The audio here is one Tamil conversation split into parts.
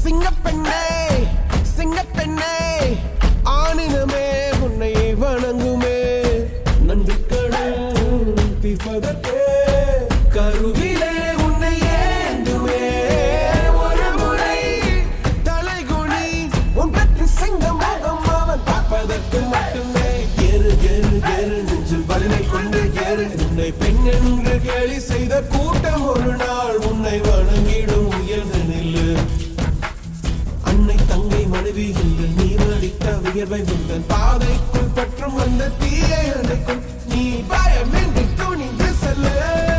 சிங்கப்பெண்ணே சிங்கப்பெண்ணே ஆணினமே உன்னை வணங்குமே நன்றி கடன் தீர்ப்பதற்கே கருவிலே உன்னை ஏந்துமே ஒரு முறை தலைகுனி உன் பற்றி சிங்க முகம் அவன் பார்ப்பதற்கு மட்டுமே ஏறு ஏறு ஏறு நெஞ்சில் வலிமை கொண்டு ஏறு உன்னை பெண் என்று கேலி செய்த கூட்டம் ஒரு நாள் உன்னை வணங்கிடும் உயர்ந்து நில்லு அன்னை தங்கை மனைவி என்று நீ அடித்த வியர்வை உந்தன் பாதைக்குள் பற்றும் அந்த தீயை அணைக்கும் நீ பயமின்றி துணிந்து செல்லு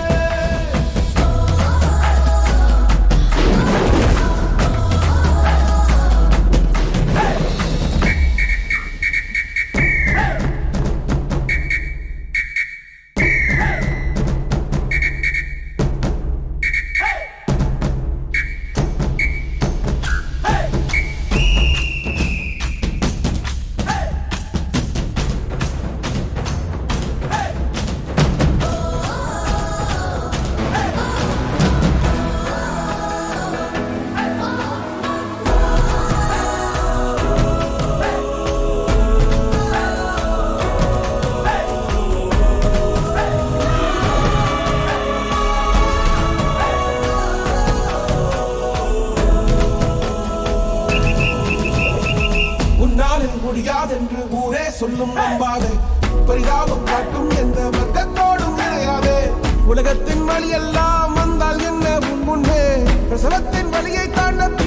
உன்னாலே முடியாதென்று ஊரே சொல்லும் நம்பாதே பரிதாபம் காட்டும் எந்த வர்க்கத்தோடும் இணையாதே உலகத்தின் வழி எல்லாம் வந்தால் என்ன உன் முன்னே பிரசவத்தின் வழியை தாண்ட